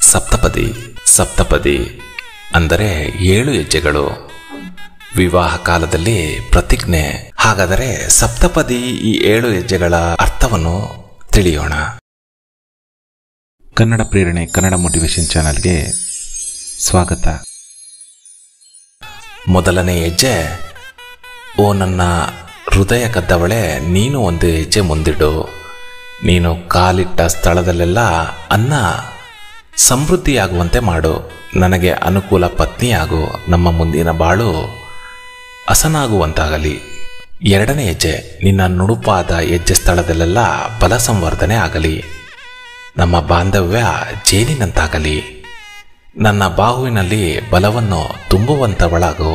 ಸಪ್ತಪದಿ ಸಪ್ತಪದಿ ಅಂದರೆ ಏಳು ಹೆಜ್ಜೆಗಳು ವಿವಾಹ ಕಾಲದಲ್ಲಿ ಪ್ರತಿಜ್ಞೆ ಹಾಗಾದರೆ ಸಪ್ತಪದಿ ಈ ಏಳು ಹೆಜ್ಜೆಗಳ ಅರ್ಥವನ್ನು ತಿಳಿಯೋಣ ಕನ್ನಡ ಪ್ರೇರಣೆ ಕನ್ನಡ ಮೋಟಿವೇಶನ್ ಚಾನಲ್ಗೆ ಸ್ವಾಗತ ಮೊದಲನೇ ಹೆಜ್ಜೆ ಓ ನನ್ನ ಹೃದಯ ಕದ್ದವಳೆ ನೀನು ಒಂದು ಹೆಜ್ಜೆ ಮುಂದಿಡು ನೀನು ಕಾಲಿಟ್ಟ ಸ್ಥಳದಲ್ಲೆಲ್ಲ ಅನ್ನ ಸಮೃದ್ಧಿಯಾಗುವಂತೆ ಮಾಡು ನನಗೆ ಅನುಕೂಲ ಪತ್ನಿಯಾಗು ನಮ್ಮ ಮುಂದಿನ ಬಾಳು ಹಸನಾಗುವಂತಾಗಲಿ ಎರಡನೇ ಹೆಜ್ಜೆ ನಿನ್ನ ನುಣುಪಾದ ಹೆಜ್ಜೆ ಸ್ಥಳದಲ್ಲೆಲ್ಲ ಬಲ ಸಂವರ್ಧನೆ ಆಗಲಿ ನಮ್ಮ ಬಾಂಧವ್ಯ ಜೇನಿನಂತಾಗಲಿ ನನ್ನ ಬಾಹುವಿನಲ್ಲಿ ಬಲವನ್ನು ತುಂಬುವಂಥವಳಾಗು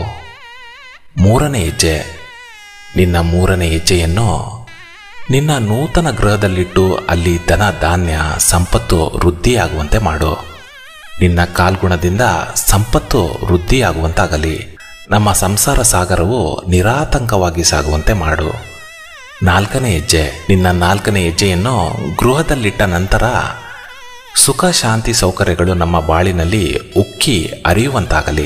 ಮೂರನೇ ಹೆಜ್ಜೆ ನಿನ್ನ ಮೂರನೇ ಹೆಜ್ಜೆಯನ್ನು ನಿನ್ನ ನೂತನ ಗೃಹದಲ್ಲಿಟ್ಟು ಅಲ್ಲಿ ಧನ ಧಾನ್ಯ ಸಂಪತ್ತು ವೃದ್ಧಿಯಾಗುವಂತೆ ಮಾಡು ನಿನ್ನ ಕಾಲ್ಗುಣದಿಂದ ಸಂಪತ್ತು ವೃದ್ಧಿಯಾಗುವಂತಾಗಲಿ ನಮ್ಮ ಸಂಸಾರ ಸಾಗರವು ನಿರಾತಂಕವಾಗಿ ಸಾಗುವಂತೆ ಮಾಡು ನಾಲ್ಕನೇ ಹೆಜ್ಜೆ ನಿನ್ನ ನಾಲ್ಕನೇ ಹೆಜ್ಜೆಯನ್ನು ಗೃಹದಲ್ಲಿಟ್ಟ ನಂತರ ಸುಖ ಶಾಂತಿ ಸೌಕರ್ಯಗಳು ನಮ್ಮ ಬಾಳಿನಲ್ಲಿ ಉಕ್ಕಿ ಹರಿಯುವಂತಾಗಲಿ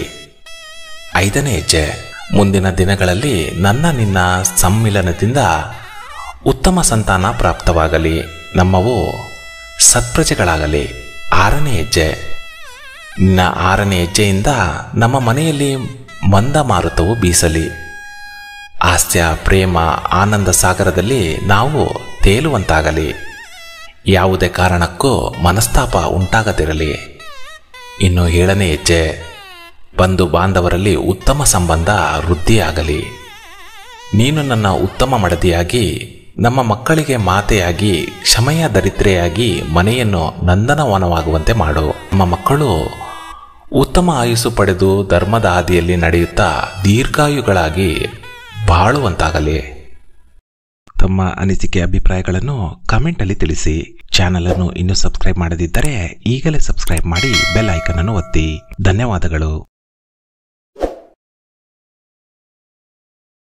ಐದನೇ ಹೆಜ್ಜೆ ಮುಂದಿನ ದಿನಗಳಲ್ಲಿ ನನ್ನ ನಿನ್ನ ಸಮ್ಮಿಲನದಿಂದ ಉತ್ತಮ ಸಂತಾನ ಪ್ರಾಪ್ತವಾಗಲಿ ನಮ್ಮವು ಸತ್ಪ್ರಜೆಗಳಾಗಲಿ ಆರನೇ ಹೆಜ್ಜೆ ನಿನ್ನ ಆರನೇ ಹೆಜ್ಜೆಯಿಂದ ನಮ್ಮ ಮನೆಯಲ್ಲಿ ಮಂದ ಮಾರುತವು ಬೀಸಲಿ ಹಾಸ್ಯ ಪ್ರೇಮ ಆನಂದ ಸಾಗರದಲ್ಲಿ ನಾವು ತೇಲುವಂತಾಗಲಿ ಯಾವುದೇ ಕಾರಣಕ್ಕೂ ಮನಸ್ತಾಪ ಉಂಟಾಗದಿರಲಿ ಇನ್ನು ಏಳನೇ ಹೆಜ್ಜೆ ಬಂಧು ಬಾಂಧವರಲ್ಲಿ ಉತ್ತಮ ಸಂಬಂಧ ವೃದ್ಧಿಯಾಗಲಿ ನೀನು ನನ್ನ ಉತ್ತಮ ಮಡದಿಯಾಗಿ ನಮ್ಮ ಮಕ್ಕಳಿಗೆ ಮಾತೆಯಾಗಿ ಕ್ಷಮೆಯ ದರಿದ್ರೆಯಾಗಿ ಮನೆಯನ್ನು ನಂದನವನವಾಗುವಂತೆ ಮಾಡು ನಮ್ಮ ಮಕ್ಕಳು ಉತ್ತಮ ಆಯುಸ್ಸು ಪಡೆದು ಧರ್ಮದ ಹಾದಿಯಲ್ಲಿ ನಡೆಯುತ್ತಾ ದೀರ್ಘಾಯುಗಳಾಗಿ ಬಾಳುವಂತಾಗಲಿ ತಮ್ಮ ಅನಿಸಿಕೆ ಅಭಿಪ್ರಾಯಗಳನ್ನು ಕಮೆಂಟಲ್ಲಿ ತಿಳಿಸಿ ಚಾನಲ್ ಅನ್ನು ಇನ್ನೂ ಸಬ್ಸ್ಕ್ರೈಬ್ ಮಾಡದಿದ್ದರೆ ಈಗಲೇ ಸಬ್ಸ್ಕ್ರೈಬ್ ಮಾಡಿ ಬೆಲ್ ಐಕನ್ ಅನ್ನು ಒತ್ತಿ ಧನ್ಯವಾದಗಳು